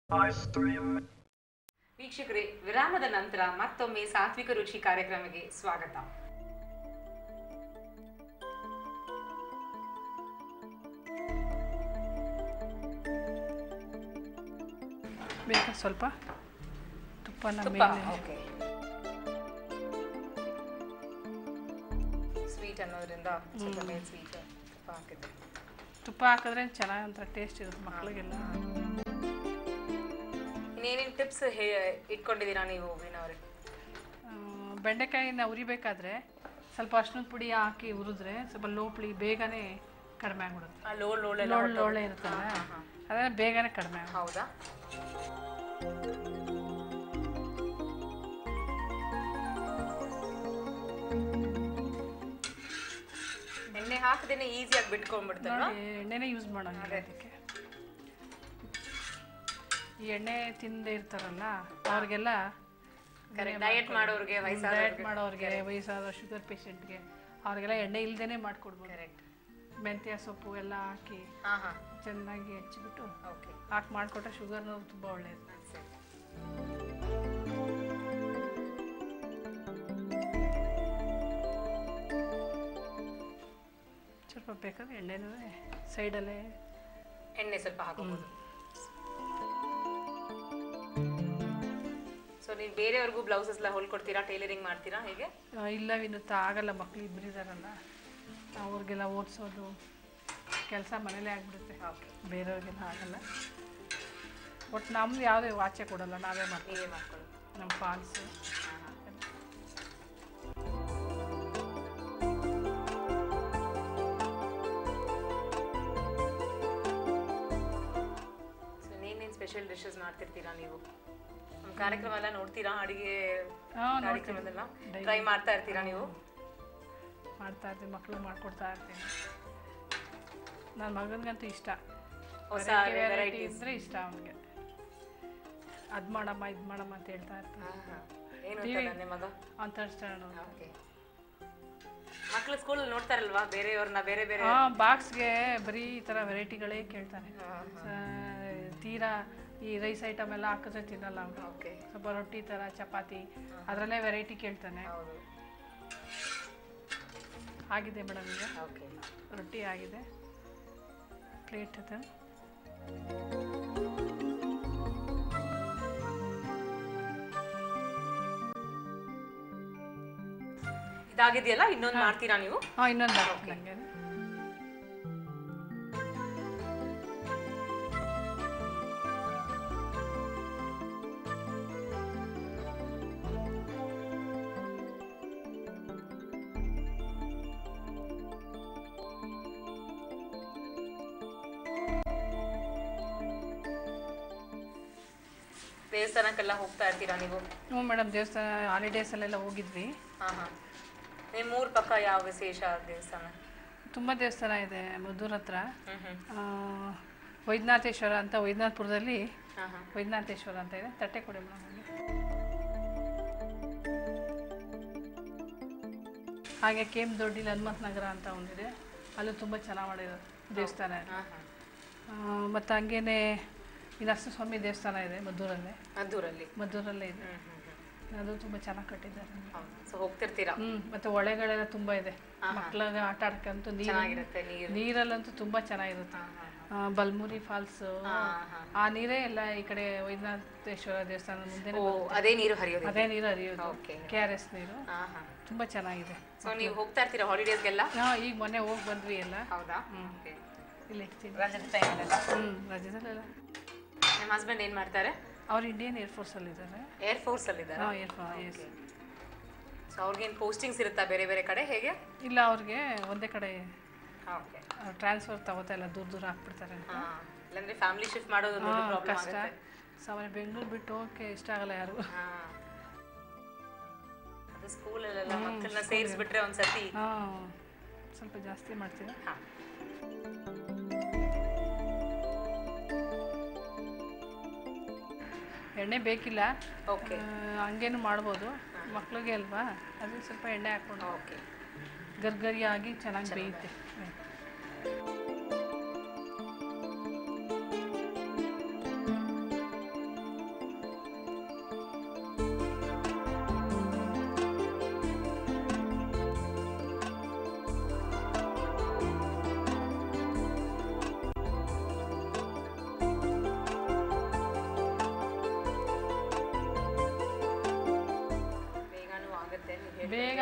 ವೀಕ್ಷಕರೇ ವಿರಾಮದ ನಂತರ ಮತ್ತೊಮ್ಮೆ ಸಾತ್ವಿಕ ರುಚಿ ಕಾರ್ಯಕ್ರಮಕ್ಕೆ ಸ್ವಾಗತ ಬೇಕಾ ಸ್ವಲ್ಪ ತುಪ್ಪನ ತುಪ್ಪ ಮೇಲೆ ಓಕೆ ಸ್ವೀಟ್ ಅನ್ನೋದ್ರಿಂದ ಸ್ವಲ್ಪ ಮೇಲೆ ಸ್ವೀಟ್ ತುಪ್ಪ ಹಾಕಿದ್ದೆ ತುಪ್ಪ ಹಾಕಿದ್ರೆ ಚೆನ್ನಾಗಿ ಒಂಥರ ಟೇಸ್ಟ್ ಇರುತ್ತೆ ಮಕ್ಕಳಿಗೆಲ್ಲ ಇನ್ನೇನೇನು ಟಿಪ್ಸ್ ಇಟ್ಕೊಂಡಿದ್ದೀರಾ ನೀವು ವೀಣವ್ರೆ ಆ, ಬೆಂಡೆಕಾಯಿನ ಉರಿಬೇಕಾದ್ರೆ ಸ್ವಲ್ಪ ಅರ್ಶಿನದ ಪುಡಿ ಹಾಕಿ ಉರಿದ್ರೆ ಸ್ವಲ್ಪ ಲೋಪ್ಳಿ ಬೇಗನೆ ಕಡಿಮೆ ಆಗ್ಬಿಡುತ್ತೆ ಆ ಲೋಳ್ ಲೋಳೆಲ್ಲ ಲೋಳೆ ಲೋಳೆ ಇರುತ್ತಲ್ಲ ಅದೇ ಬೇಗನೆ ಕಡಿಮೆ ಆಗುತ್ತೆ ಹೌದಾ ಎಣ್ಣೆ ಹಾಕದೇನೆ ಈಸಿಯಾಗಿ ಬಿಟ್ಕೊಂಡ್ಬಿಡ್ತಲ್ವಾ ನೋಡಿ, ಎಣ್ಣೆನೇ ಯೂಸ್ ಮಾಡೋಂಗಿಲ್ಲ ಅದಕ್ಕೆ ಈ ಎಣ್ಣೆ ತಿಂದೇ ಇರ್ತಾರಲ್ಲ ಅವ್ರಿಗೆಲ್ಲ ಕರೆಕ್ಟ್ ಡಯಟ್ ಮಾಡೋರಿಗೆ ವಯಸ್ಸಾದ ಡಯಟ್ ಮಾಡೋರಿಗೆ ವಯಸ್ಸಾದ ಶುಗರ್ ಪೇಷಂಟ್ಗೆ ಅವ್ರಿಗೆಲ್ಲ ಎಣ್ಣೆ ಇಲ್ದೇನೆ ಮಾಡ್ಕೊಡ್ಬೋದು ಕರೆಕ್ಟ್ ಮೆಂತ್ಯ ಸೊಪ್ಪು ಎಲ್ಲ ಹಾಕಿ ಹಾ ಹಾ ಚೆನ್ನಾಗಿ ಹೆಚ್ಚಿಬಿಟ್ಟು ಓಕೆ ಹಾಕಿ ಮಾಡಿಕೊಟ್ರೆ ಶುಗರ್ನು ತುಂಬ ಒಳ್ಳೆಯದು ಸ್ವಲ್ಪ ಬೇಕಾದ್ರೆ ಎಣ್ಣೆನೂ ಸೈಡಲ್ಲೇ ಎಣ್ಣೆ ಸ್ವಲ್ಪ ಹಾಕೋಬಹುದು ಸೊ ನೀವು ಬೇರೆಯವ್ರಿಗೂ ಬ್ಲೌಸಸ್ ಎಲ್ಲ ಹೊಲ್ಕೊಡ್ತೀರಾ ಟೈಲರಿಂಗ್ ಮಾಡ್ತೀರಾ ಹೇಗೆ ಆ, ಇಲ್ಲ ವಿನುತ್ತ ಆಗಲ್ಲ ಮಕ್ಳು ಇಬ್ಬರಿದಾರಲ್ಲ ಅವ್ರಿಗೆಲ್ಲ ಓದಿಸೋದು ಕೆಲಸ ಮನೇಲೇ ಆಗಿಬಿಡುತ್ತೆ ಓಕೆ ಬೇರೆಯವ್ರಿಗೆಲ್ಲ ಆಗಲ್ಲ ಒಟ್ಟು ನಮ್ದು ಯಾವುದೇ ವಾಚೆ ಕೊಡಲ್ಲ ನಾವೇ ಮಾಡ್ತೀವಿ ನೀವೇ ಮಾಡ್ಕೊಳ್ಳಿ ನಮ್ಮ ಫಾಲ್ಸು ಸೊ ಇನ್ನೇನೇನು ಸ್ಪೆಷಲ್ ಡಿಶಸ್ ಮಾಡ್ತಿರ್ತೀರಾ ನೀವು ನಮ್ಮ ಕಾರ್ಯಕ್ರಮ ಎಲ್ಲ ನೋಡ್ತೀರಾ ಅಡಿಗೆ ಹಾಂ ಕಾರ್ಯಕ್ರಮದೆಲ್ಲ ಟ್ರೈ ಮಾಡ್ತಾ ಇರ್ತೀರಾ ನೀವು ಮಾಡ್ತಾ ಇರ್ತೀನಿ ಮಕ್ಳು ಮಾಡ್ಕೊಡ್ತಾ ಇರ್ತೀನಿ ನನ್ನ ಮಗನಿಗಂತೂ ಇಷ್ಟ ಹೊಸ ವೆರೈಟಿ varieties. ಇದ್ರೆ ಇಷ್ಟ ಅವನಿಗೆ ಅದು ಮಾಡಮ್ಮ ಇದು ಮಾಡಮ್ಮ ಅಂತ ಹೇಳ್ತಾ ಇರ್ತೀನಿ ಏನು ಅಂತ ನನ್ನ ಮಗ ಅವ್ನು ತರಿಸ್ತಾನೆ ಓಕೆ ಮಕ್ಕಳು ಸ್ಕೂಲ್ ನೋಡ್ತಾರಲ್ವಾ ಬೇರೆಯವ್ರನ್ನ ಬೇರೆ ಬೇರೆ ಹಾಂ ಬಾಕ್ಸ್ಗೆ ಬರೀ ಈ ಥರ ವೆರೈಟಿಗಳೇ ಕೇಳ್ತಾನೆ ಆ, ತೀರಾ ಈ ರೈಸ್ ಐಟಮ್ ಎಲ್ಲ ಹಾಕಿದ್ರೆ ತಿನ್ನಲ್ಲ ಅವನು ಓಕೆ ಸ್ವಲ್ಪ ರೊಟ್ಟಿ ಥರ ಚಪಾತಿ ಅದರಲ್ಲೇ ವೆರೈಟಿ ಕೇಳ್ತಾನೆ ಹೌದು ಆಗಿದೆ ಮೇಡಮ್ ಈಗ ಓಕೆ ರೊಟ್ಟಿ ಆಗಿದೆ ಪ್ಲೇಟ್ ಇದೆ ಇದಾಗಿದೆಯಲ್ಲ ಇನ್ನೊಂದು ಮಾಡ್ತೀರಾ ನೀವು ಹಾಂ ಇನ್ನೊಂದು ನನಗೆ ದೇವಸ್ಥಾನಕ್ಕೆಲ್ಲ ಹೋಗ್ತಾ ಇರ್ತೀರಾ ನೀವು ಹ್ಞೂ ಮೇಡಮ್ ದೇವಸ್ಥಾನ ಹಾಲಿಡೇಸಲ್ಲೆಲ್ಲ ಹೋಗಿದ್ವಿ ಹಾ ಹಾ ನಿಮ್ಮ ಊರ್ ಪಕ್ಕ ಯಾವ ವಿಶೇಷ ದೇವಸ್ಥಾನ ತುಂಬ ದೇವಸ್ಥಾನ ಇದೆ ಮದ್ದೂರ್ ಹತ್ರ ಹ್ಮ್ ಹ್ಮ್ ಆ, ವೈದ್ಯನಾಥೇಶ್ವರ ಅಂತ ವೈದ್ಯನಾಥ್ಪುರದಲ್ಲಿ ಹಾ ಹಾ ವೈದ್ಯನಾಥೇಶ್ವರ ಅಂತ ಇದೆ ತಟ್ಟೆ ಕೊಡಿ ಮೇಡಮ್ ಹಾಗೆ ಕೆ ಎಮ್ ದೊಡ್ಡಿಲಿ ಹನುಮಂತ ನಗರ ಅಂತ ಒಂದಿದೆ ಅಲ್ಲೂ ತುಂಬ ಚೆನ್ನಾಗಿ ಮಾಡಿರೋದು ದೇವಸ್ಥಾನ ಹಾ ಹಾ ಮತ್ತು ಹಂಗೇನೆ ಈ ನರಸಿಂಹಸ್ವಾಮಿ ದೇವಸ್ಥಾನ ಇದೆ ಮದ್ದೂರಲ್ಲೇ ಮದ್ದೂರಲ್ಲಿ ಮದ್ದೂರಲ್ಲೇ ಇದೆ ಹ್ಮ್ ಹ್ಮ್ ಹ್ಮ್ ಅದು ತುಂಬ ಚೆನ್ನಾಗಿ ಕಟ್ಟಿದ್ದಾರೆ ಹೌದು ಸೊ ಹೋಗ್ತಿರ್ತೀರಾ ಹ್ಞೂ ಮತ್ತು ಹೊಳೆಗಳೆಲ್ಲ ತುಂಬ ಇದೆ ಮಕ್ಕಳಿಗೆ ಆಟ ಆಡ್ಕಂತೂ ನೀರು ಚೆನ್ನಾಗಿರುತ್ತೆ ನೀರು ನೀರಲ್ಲಂತೂ ತುಂಬ ಚೆನ್ನಾಗಿರುತ್ತೆ ಹಾ ಹಾ ಆ, ಬಲ್ಮುರಿ ಫಾಲ್ಸು ಹಾ ಹಾ ಆ ನೀರೇ ಎಲ್ಲ ಈ ಕಡೆ ವೈದ್ಯನಾಥೇಶ್ವರ ದೇವಸ್ಥಾನ ಮುಂದೆ ಓ ಅದೇ ನೀರು ಹರಿಯೋದು ಅದೇ ನೀರು ಹರಿಯೋದು Okay. ಕೆ ಆರ್ ಎಸ್ ನೀರು ಹಾ ಹಾ ತುಂಬ ಚೆನ್ನಾಗಿದೆ ಸೊ ನೀವು ಹೋಗ್ತಾ ಇರ್ತೀರಾ ಹಾಲಿಡೇಸ್ಗೆಲ್ಲ ನಾವು ಈಗ ಮೊನ್ನೆ ಹೋಗಿ ಬಂದ್ವಿ ಎಲ್ಲ ಹೌದಾ ಹ್ಞೂ ಇಲ್ಲಿ ಇರ್ತೀನಿ ರಜದ ಟೈಮಲ್ಲೆಲ್ಲ ಹ್ಞೂ ರಜದಲ್ಲೆಲ್ಲ ನಿಮ್ಮ ಹಸ್ಬೆಂಡ್ ಏನ್ ಮಾಡ್ತಾರೆ ಅವ್ರು ಇಂಡಿಯನ್ ಏರ್ಫೋರ್ಸಲ್ಲಿ ಇದ್ದಾರೆ ಏರ್ ಫೋರ್ಸ್ ಅಲ್ಲಿ ಇದ್ದಾರೆ ಹಾಂ ಏರ್ಫೋರ್ಸ್ ಎಸ್ ಸೊ ಅವ್ರಿಗೇನು ಪೋಸ್ಟಿಂಗ್ಸ್ ಇರುತ್ತಾ ಬೇರೆ ಬೇರೆ ಕಡೆ ಹೇಗೆ ಇಲ್ಲ ಅವ್ರಿಗೆ ಒಂದೇ ಕಡೆ ಓಕೆ ಟ್ರಾನ್ಸ್ಫರ್ ತಗೋತಾ ಇಲ್ಲ ದೂರ ದೂರ ಹಾಕ್ಬಿಡ್ತಾರೆ ಹಾ ಇಲ್ಲಾಂದ್ರೆ ಫ್ಯಾಮಿಲಿ ಶಿಫ್ಟ್ ಮಾಡೋದು ದೊಡ್ಡ ಹಾಂ ಪ್ರಾಬ್ಲಮ್ ಕಷ್ಟ ಆಗುತ್ತೆ ಸಾಮಾನ್ಯ ಬೆಂಗಳೂರು ಬಿಟ್ಟು ಹೋಗಕ್ಕೆ ಇಷ್ಟ ಆಗಲ್ಲ ಯಾರು ಹಾ ಅದು ಸ್ಕೂಲಲ್ಲೆಲ್ಲ ಮಕ್ಕಳನ್ನ ಸೇರಿಸ್ಬಿಟ್ರೆ ಒಂದ್ಸತಿ ಹಾಂ ಸ್ವಲ್ಪ ಜಾಸ್ತಿ ಮಾಡ್ತೀವಿ ಹಾ ಎಣ್ಣೆ ಬೇಕಿಲ್ಲ ಓಕೆ ಆ, ಹಂಗೇನು ಮಾಡ್ಬೋದು ಮಕ್ಳಿಗೆ ಅಲ್ವಾ ಅದು ಸ್ವಲ್ಪ ಎಣ್ಣೆ ಹಾಕ್ಕೊಂಡು ಓಕೆ ಗರ್ಗರಿ ಆಗಿ ಚೆನ್ನಾಗಿ ಬೇಯುತ್ತೆ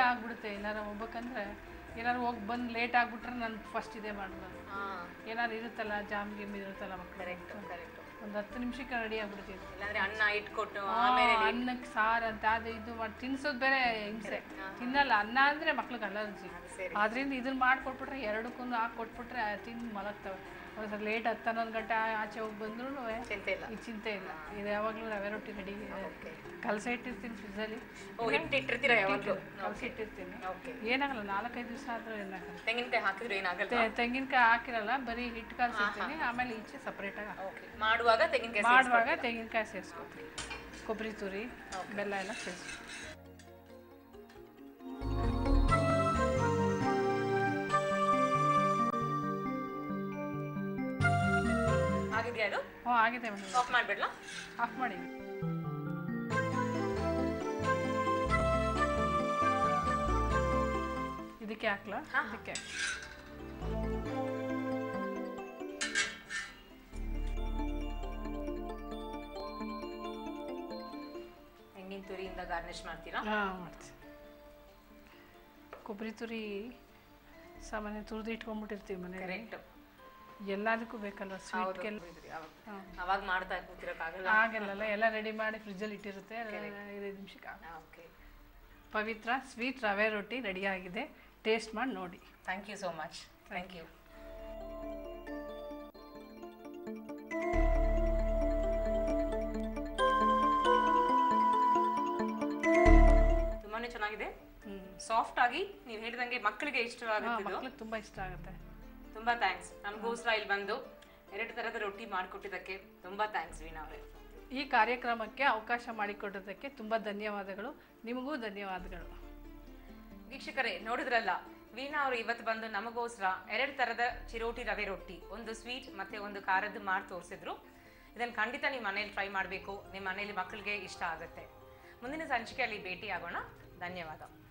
ಆಗ್ಬಿಡುತ್ತೆ ಏನಾರು ಹೋಗ್ಬೇಕಂದ್ರೆ ಏನಾರು ಹೋಗಿ ಬಂದು ಲೇಟ್ ಆಗ್ಬಿಟ್ರೆ ನಾನು ಫಸ್ಟ್ ಇದೇ ಮಾಡೋದು ಏನಾರು ಇರುತ್ತಲ್ಲ ಜಾಮ್ ಗೀಮ್ ಇರುತ್ತಲ್ಲ ಮಕ್ಕಳು ಕರೆಕ್ಟ್ ಕರೆಕ್ಟ್ ಒಂದು ಹತ್ತು ನಿಮಿಷಕ್ಕೆ ರೆಡಿ ಆಗ್ಬಿಡ್ತೀನಿ ಇಲ್ಲಾಂದ್ರೆ ಅನ್ನ ಇಟ್ಕೊಟ್ಟು ಅನ್ನಕ್ಕೆ ಸಾರು ಅಂತ ಅದು ಇದು ಮಾಡಿ ತಿನ್ಸೋದು ಬೇರೆ ಹಿಂಸೆ ತಿನ್ನಲ್ಲ ಅನ್ನ ಅಂದರೆ ಮಕ್ಳಿಗೆ ಅಲರ್ಜಿ ಸರಿ ಆದ್ರಿಂದ ಇದನ್ನ ಮಾಡ್ಕೊಟ್ಬಿಟ್ರೆ ಎರಡಕ್ಕೂ ಹಾಕಿ ಕೊಟ್ಬಿಟ್ರೆ ತಿಂದು ಮಲಗ್ತವೆ ಒಂದ್ಸಲ ಲೇಟ್ ಹತ್ತು ಹನ್ನೊಂದು ಗಂಟೆ ಆಚೆ ಹೋಗಿ ಬಂದ್ರೂ ಚಿಂತೆ ಇಲ್ಲ ಈ ಚಿಂತೆ ಇಲ್ಲ ಇದು ಯಾವಾಗಲೂ ರವೆ ರೊಟ್ಟಿ ರೆಡಿ ಕಲಸ ಇಟ್ಟಿರ್ತೀನಿ ಫ್ರಿಜ್ಜಲ್ಲಿ ಓ ಹಿಟ್ಟು ಇಟ್ಟಿರ್ತೀರಾ ಯಾವಾಗಲೂ ಕಲಸ ಇಟ್ಟಿರ್ತೀನಿ ಓಕೆ ಏನಾಗಲ್ಲ ನಾಲ್ಕೈದು ದಿವಸ ಆದರೂ ಏನಾಗಲ್ಲ ತೆಂಗಿನಕಾಯಿ ಹಾಕಿದ್ರೆ ಏನಾಗಲ್ಲ ತೆ- ತೆಂಗಿನಕಾಯಿ ಹಾಕಿರಲ್ಲ ಬರೀ ಹಿಟ್ಟು ಕಲಸಿರ್ತೀನಿ ಆಮೇಲೆ ಈಚೆ ಸಪ್ರೇಟಾಗಿ ಓಕೆ ಮಾಡುವಾಗ ತೆಂಗಿನಕಾಯಿ ಮಾಡುವಾಗ ತೆಂಗಿನಕಾಯಿ ಸೇರಿಸ್ಕೊತೀನಿ ಕೊಬ್ಬರಿ ತುರಿ ಬೆಲ್ಲ ಎಲ್ಲ ಸೇರಿಸಿ ಆಗಿದೆಯಾ ಅದು ಹ್ಞೂ ಆಗಿದೆ ಮೇಡಮ್ ಆಫ್ ಮಾಡ್ಬಿಡ್ಲಾ ಆಫ್ ಮಾಡಿ ಇದಕ್ಕೆ ಹಾಕ್ಲಾ ಇದಕ್ಕೆ ತೆಂಗಿನ ತುರಿಯಿಂದ ಗಾರ್ನಿಶ್ ಮಾಡ್ತೀರಾ ಹಾಂ ಮಾಡ್ತೀನಿ ಕೊಬ್ಬರಿ ತುರಿ ಸಾಮಾನ್ಯ ತುರಿದು ಇಟ್ಕೊಂಡ್ಬಿಟ್ಟಿರ್ತೀವಿ ಮನೇಲಿ ಕರೆಕ್ಟ್ ಎಲ್ಲದಕ್ಕೂ ಬೇಕಲ್ವ ಸ್ವೀಟ್ಗೆಲ್ಲ ಹಾಂ ಅವಾಗ ಮಾಡ್ತಾ ಕೂತಿರಕ್ಕಾಗಲ್ಲ ಆಗಲ್ಲ ಎಲ್ಲ ರೆಡಿ ಮಾಡಿ ಫ್ರಿಜ್ಜಲ್ಲಿ ಇಟ್ಟಿರುತ್ತೆ ಐದೈದು ನಿಮಿಷಕ್ಕೆ ಆಗುತ್ತೆ. ಓಕೆ ಪವಿತ್ರ ಸ್ವೀಟ್ ರವೆ ರೊಟ್ಟಿ ರೆಡಿಯಾಗಿದೆ ಟೇಸ್ಟ್ ಮಾಡಿ ನೋಡಿ thank you so much thank you ತುಂಬಾನೇ ಚೆನ್ನಾಗಿದೆ ಹ್ಞೂ ಸಾಫ್ಟ್ ಆಗಿ ನೀವು ಹೇಳಿದಂಗೆ ಮಕ್ಕಳಿಗೆ ಇಷ್ಟವಾಗುತ್ತಿದ್ದು ಮಕ್ಳಿಗೆ ತುಂಬ ಇಷ್ಟ ಆಗುತ್ತೆ ತುಂಬಾ ಥ್ಯಾಂಕ್ಸ್ ನಮಗೋಸ್ಕರ ಇಲ್ಲಿ ಬಂದು ಎರಡು ತರದ ರೊಟ್ಟಿ ಮಾಡಿಕೊಟ್ಟಿದ್ದಕ್ಕೆ ತುಂಬಾ ಥ್ಯಾಂಕ್ಸ್ ವೀಣಾ ಅವರೇ ಈ ಕಾರ್ಯಕ್ರಮಕ್ಕೆ ಅವಕಾಶ ಮಾಡಿಕೊಡೋದಕ್ಕೆ ತುಂಬ ಧನ್ಯವಾದಗಳು ನಿಮಗೂ ಧನ್ಯವಾದಗಳು ವೀಕ್ಷಕರೇ ನೋಡಿದ್ರಲ್ಲ ವೀಣಾ ಅವರು ಇವತ್ತು ಬಂದು ನಮಗೋಸ್ಕರ ಎರಡು ತರದ ಚಿರೋಟಿ ರವೆ ರೊಟ್ಟಿ ಒಂದು ಸ್ವೀಟ್ ಮತ್ತೆ ಒಂದು ಖಾರದ್ದು ಮಾಡಿ ತೋರಿಸಿದ್ರು ಇದನ್ನ ಖಂಡಿತ ನೀವು ಮನೇಲಿ ಟ್ರೈ ಮಾಡಬೇಕು ನಿಮ್ಮ ಮನೇಲಿ ಮಕ್ಕಳಿಗೆ ಇಷ್ಟ ಆಗುತ್ತೆ ಮುಂದಿನ ಸಂಚಿಕೆಯಲ್ಲಿ ಭೇಟಿ ಆಗೋಣ ಧನ್ಯವಾದ